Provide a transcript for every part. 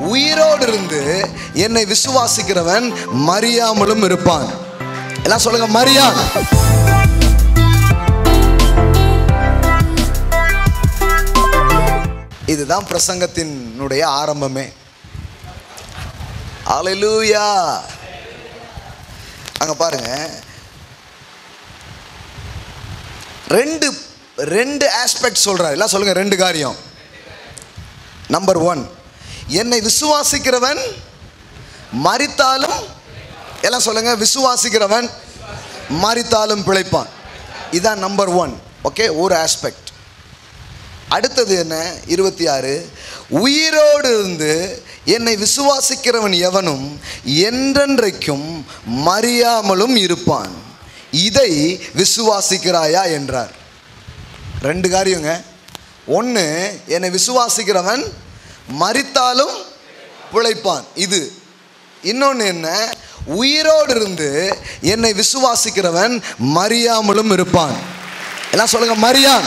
உயிரோடு இருந்து என்னை விசுவாசிக்கிறவன் மறியாமலும் இருப்பான் எல்லாம் சொல்லுங்க மரியான் இதுதான் பிரசங்கத்தினுடைய ஆரம்பமே அலலூயா அங்க பாருங்க ரெண்டு ரெண்டு ஆஸ்பெக்ட் சொல்றாரு எல்லாம் சொல்லுங்க ரெண்டு காரியம் நம்பர் ஒன் என்னை விசுவாசிக்கிறவன் மரித்தாலும் எல்லாம் சொல்லுங்க விசுவாசிக்கிறவன் மரித்தாலும் பிழைப்பான் இதான் நம்பர் ஒன் ஓகே ஒரு ஆஸ்பெக்ட் அடுத்தது என்ன இருபத்தி ஆறு உயிரோடு இருந்து என்னை விசுவாசிக்கிறவன் எவனும் என்றென்றைக்கும் மறியாமலும் இருப்பான் இதை விசுவாசிக்கிறாயா என்றார் ரெண்டு காரியங்க ஒன்று என்னை விசுவாசிக்கிறவன் மரித்தாலும் பிழைப்பான் இது இன்னொன்று என்ன உயிரோடு இருந்து என்னை விசுவாசிக்கிறவன் மறியாமலும் இருப்பான் எல்லாம் சொல்லுங்க மரியான்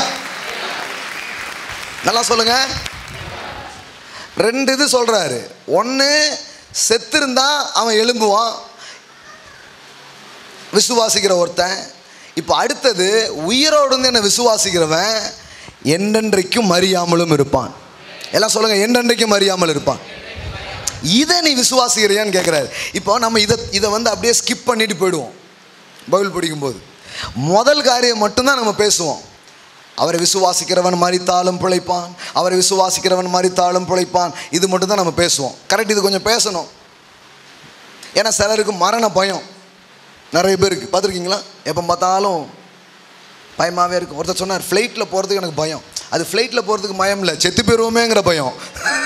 நல்லா சொல்லுங்க ரெண்டு இது சொல்றாரு ஒன்று செத்திருந்தா அவன் எழும்புவான் விசுவாசிக்கிற ஒருத்தன் இப்போ அடுத்தது உயிரோடு இருந்து என்னை விசுவாசிக்கிறவன் என்றென்றைக்கும் மறியாமலும் இருப்பான் எல்லாம் சொல்லுங்க என்றென்றைக்கும் மறியாமல் இருப்பான் இதை நீ விசுவாசிக்கிறியான்னு கேட்குறாரு இப்போ நம்ம இதை இதை வந்து அப்படியே ஸ்கிப் பண்ணிட்டு போயிடுவோம் பைபிள் படிக்கும்போது முதல் காரியம் மட்டும்தான் நம்ம பேசுவோம் அவரை விசுவாசிக்கிறவன் மறித்தாலும் பிழைப்பான் அவரை விசுவாசிக்கிறவன் மறித்தாலும் பிழைப்பான் இது மட்டும் தான் நம்ம பேசுவோம் கரெக்ட் இது கொஞ்சம் பேசணும் ஏன்னா சிலருக்கு மரண பயம் நிறைய பேருக்கு பார்த்துருக்கீங்களா எப்போ பார்த்தாலும் பயமாகவே இருக்கும் ஒருத்தர் சொன்னார் ஃப்ளைட்டில் போகிறதுக்கு எனக்கு பயம் அது ஃப்ளைட்டில் போகிறதுக்கு பயம் இல்லை செத்து போயிடுவோமேங்கிற பயம்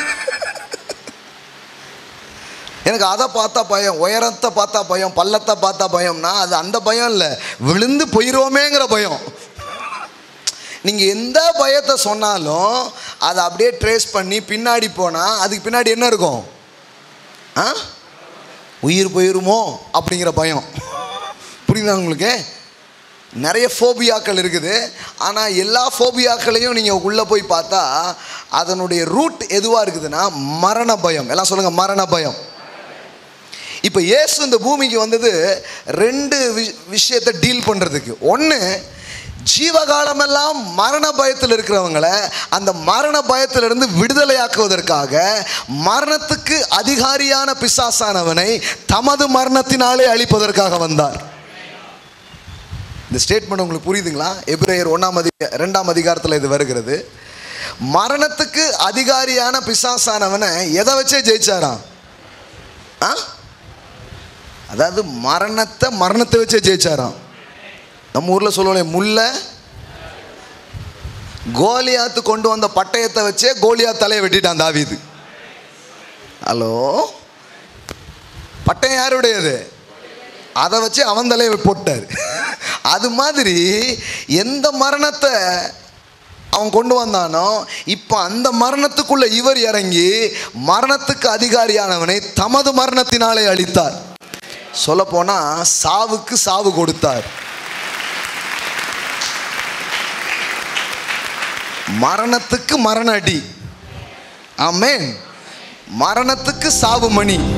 எனக்கு அதை பார்த்தா பயம் உயரத்தை பார்த்தா பயம் பள்ளத்தை பார்த்தா பயம்னா அது அந்த பயம் இல்லை விழுந்து போயிடுவோமேங்கிற பயம் நீங்கள் எந்த பயத்தை சொன்னாலும் அதை அப்படியே ட்ரேஸ் பண்ணி பின்னாடி போனால் அதுக்கு பின்னாடி என்ன இருக்கும் ஆ உயிர் போயிருமோ அப்படிங்கிற பயம் புரியுதா உங்களுக்கு நிறைய ஃபோபியாக்கள் இருக்குது ஆனால் எல்லா ஃபோபியாக்களையும் நீங்கள் உள்ளே போய் பார்த்தா அதனுடைய ரூட் எதுவாக இருக்குதுன்னா மரண பயம் எல்லாம் சொல்லுங்கள் மரண பயம் இப்போ இயேசு இந்த பூமிக்கு வந்தது ரெண்டு வி- விஷயத்தை டீல் பண்ணுறதுக்கு ஒன்று ஜீவகாலமெல்லாம் மரண பயத்தில் இருக்கிறவங்களை அந்த மரண பயத்திலிருந்து விடுதலையாக்குவதற்காக மரணத்துக்கு அதிகாரியான பிசாசானவனை தமது மரணத்தினாலே அழிப்பதற்காக வந்தார் இந்த ஸ்டேட்மெண்ட் உங்களுக்கு புரியுதுங்களா எபிரேயர் ஒன்றாம் அதிக ரெண்டாம் அதிகாரத்தில் இது வருகிறது மரணத்துக்கு அதிகாரியான பிசாசானவனை எதை வச்சே ஜெயிச்சாராம் ஆ அதாவது மரணத்தை மரணத்தை வச்சே ஜெயிச்சாராம் நம்ம ஊரில் சொல்லுவோம் முல்லை கோலியாத்து கொண்டு வந்த பட்டயத்தை வச்சே கோலியாத் தலையை வெட்டிட்டான் தாவீது ஹலோ பட்டயம் யாருடையது அதை வச்சு அவன் தலையை போட்டார் அது மாதிரி எந்த மரணத்தை அவன் கொண்டு வந்தானோ இப்போ அந்த மரணத்துக்குள்ள இவர் இறங்கி மரணத்துக்கு அதிகாரியானவனை தமது மரணத்தினாலே அழித்தார் சொல்லப்போனா சாவுக்கு சாவு கொடுத்தார் மரணத்துக்கு மரண அடி ஆமென் மரணத்துக்கு சாவு மணி